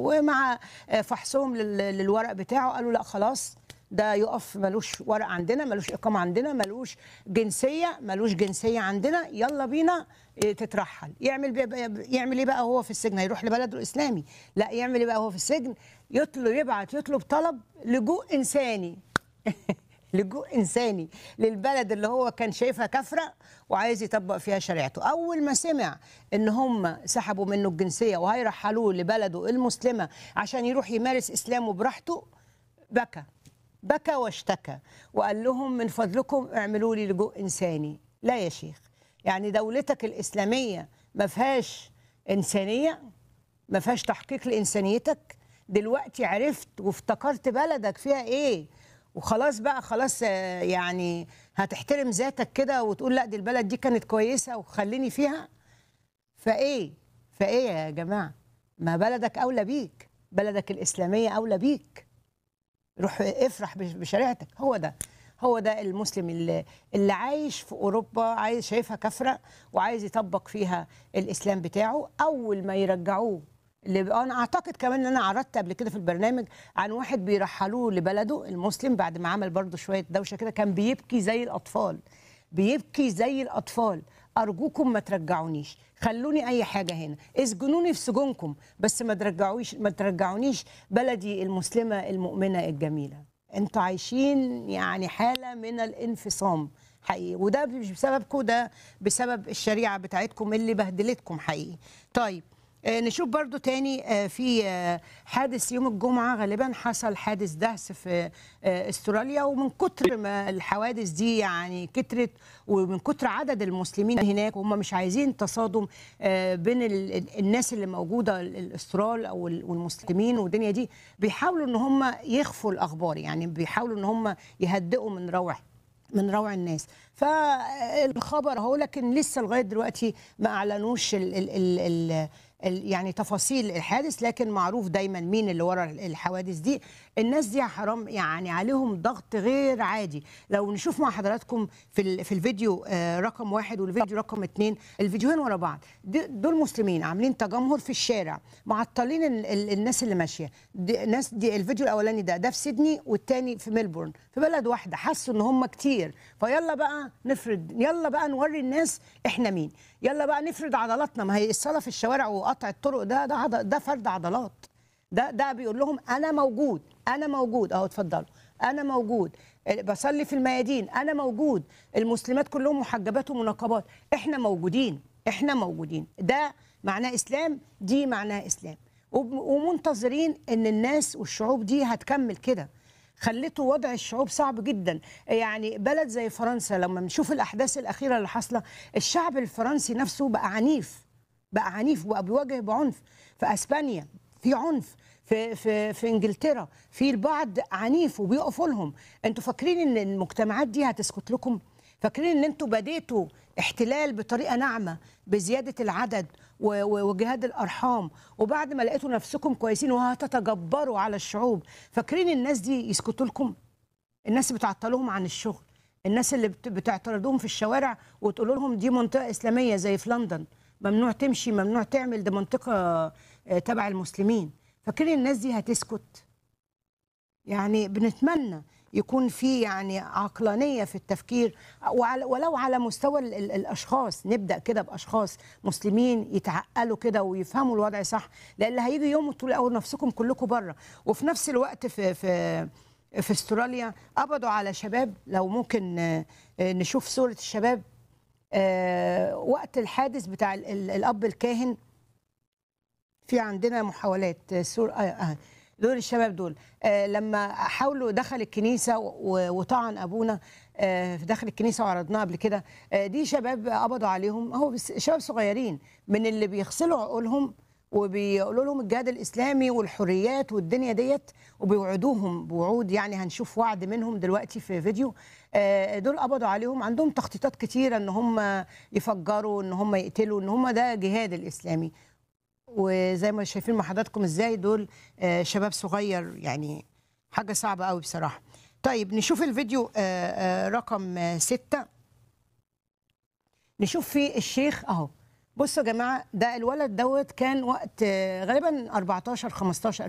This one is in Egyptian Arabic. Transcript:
ومع آه، فحصهم لل- للورق بتاعه قالوا لا خلاص ده يقف ملوش ورق عندنا ملوش اقامه عندنا ملوش جنسيه ملوش جنسيه عندنا يلا بينا إيه، تترحل يعمل بي يعمل ايه بقى هو في السجن هيروح لبلده الاسلامي لا يعمل ايه بقى هو في السجن يطلب يبعت يطلب طلب لجوء انساني لجوء انساني للبلد اللي هو كان شايفها كافره وعايز يطبق فيها شريعته اول ما سمع ان هم سحبوا منه الجنسيه وهيرحلوه لبلده المسلمه عشان يروح يمارس اسلامه براحته بكى بكى واشتكى وقال لهم من فضلكم اعملوا لي لجوء انساني لا يا شيخ يعني دولتك الاسلاميه ما فيهاش انسانيه ما فيهاش تحقيق لانسانيتك دلوقتي عرفت وافتكرت بلدك فيها ايه وخلاص بقى خلاص آه، يعني هتحترم ذاتك كده وتقول لا دي البلد دي كانت كويسه وخليني فيها فايه فايه يا جماعه ما بلدك اولى بيك بلدك الاسلاميه اولى بيك روح افرح بش- بشريعتك هو ده هو ده المسلم اللي, اللي عايش في اوروبا عايز شايفها كفره وعايز يطبق فيها الاسلام بتاعه اول ما يرجعوه اللي انا اعتقد كمان ان انا عرضت قبل كده في البرنامج عن واحد بيرحلوه لبلده المسلم بعد ما عمل برضه شويه دوشه كده كان بيبكي زي الاطفال بيبكي زي الاطفال ارجوكم ما ترجعونيش خلوني اي حاجه هنا اسجنوني في سجونكم بس ما ترجعوش ما ترجعونيش بلدي المسلمه المؤمنه الجميله انتوا عايشين يعني حاله من الانفصام حقيقي وده مش بسببكم ده بسبب الشريعه بتاعتكم اللي بهدلتكم حقيقي طيب آه، نشوف برضو تاني آه، في آه، حادث يوم الجمعة غالبا حصل حادث دهس في آه، استراليا ومن كتر ما الحوادث دي يعني كترت ومن كتر عدد المسلمين هناك وهم مش عايزين تصادم آه، بين ال- ال- الناس اللي موجودة ال- الاسترال او ال- والمسلمين والدنيا دي بيحاولوا ان هم يخفوا الاخبار يعني بيحاولوا ان هم يهدئوا من روح من روع الناس فالخبر اهو لكن لسه لغايه دلوقتي ما اعلنوش ال ال ال ال ال يعني تفاصيل الحادث لكن معروف دايما مين اللي ورا الحوادث دي الناس دي حرام يعني عليهم ضغط غير عادي لو نشوف مع حضراتكم في ال- في الفيديو آه، رقم واحد والفيديو رقم اتنين الفيديوهين ورا بعض دي- دول مسلمين عاملين تجمهر في الشارع معطلين ال- ال- الناس اللي ماشيه دي الناس دي الفيديو الاولاني ده ده في سيدني والتاني في ميلبورن في بلد واحده حسوا ان هم كتير فيلا بقى نفرض يلا بقى نوري الناس احنا مين يلا بقى نفرض عضلاتنا ما هي الصلاه في الشوارع وقطع الطرق ده ده عض- ده فرد عضلات ده ده بيقول لهم انا موجود انا موجود اهو اتفضلوا انا موجود بصلي في الميادين انا موجود المسلمات كلهم محجبات ومنقبات احنا موجودين احنا موجودين ده معناه اسلام دي معناه اسلام وب- ومنتظرين ان الناس والشعوب دي هتكمل كده خلته وضع الشعوب صعب جدا يعني بلد زي فرنسا لما بنشوف الاحداث الاخيره اللي حاصله الشعب الفرنسي نفسه بقى عنيف بقى عنيف وبقى بيواجه بعنف في اسبانيا في عنف في في في انجلترا في البعض عنيف وبيقفوا لهم انتوا فاكرين ان المجتمعات دي هتسكت لكم فاكرين ان انتوا بديتوا احتلال بطريقه ناعمه بزياده العدد و- و- وجهاد الارحام وبعد ما لقيتوا نفسكم كويسين وهتتجبروا على الشعوب فاكرين الناس دي يسكتوا لكم الناس بتعطلوهم عن الشغل الناس اللي بت- بتعترضوهم في الشوارع وتقولوا لهم دي منطقه اسلاميه زي في لندن ممنوع تمشي ممنوع تعمل دي منطقه آه، تبع المسلمين فاكرين الناس دي هتسكت يعني بنتمنى يكون في يعني عقلانيه في التفكير وعلى ولو على مستوى ال- ال- الاشخاص نبدا كده باشخاص مسلمين يتعقلوا كده ويفهموا الوضع صح لان هيجي يوم تلاقوا نفسكم كلكم بره وفي نفس الوقت في في في استراليا قبضوا على شباب لو ممكن آه، آه، نشوف صوره الشباب آه، وقت الحادث بتاع ال- ال- الاب الكاهن في عندنا محاولات آه، سور آه آه دول الشباب دول آه لما حاولوا دخل الكنيسه و- وطعن ابونا آه في داخل الكنيسه وعرضناه قبل كده آه دي شباب قبضوا عليهم اهو بس- شباب صغيرين من اللي بيغسلوا عقولهم وبيقولوا لهم الجهاد الاسلامي والحريات والدنيا ديت وبيوعدوهم بوعود يعني هنشوف وعد منهم دلوقتي في فيديو آه، دول قبضوا عليهم عندهم تخطيطات كتيره ان هم يفجروا ان هم يقتلوا ان هم ده جهاد الاسلامي وزي ما شايفين مع حضراتكم ازاي دول آه، شباب صغير يعني حاجه صعبه قوي بصراحه طيب نشوف الفيديو آه، آه، رقم آه، ستة نشوف فيه الشيخ اهو بصوا يا جماعه ده الولد دوت كان وقت آه، غالبا 14 15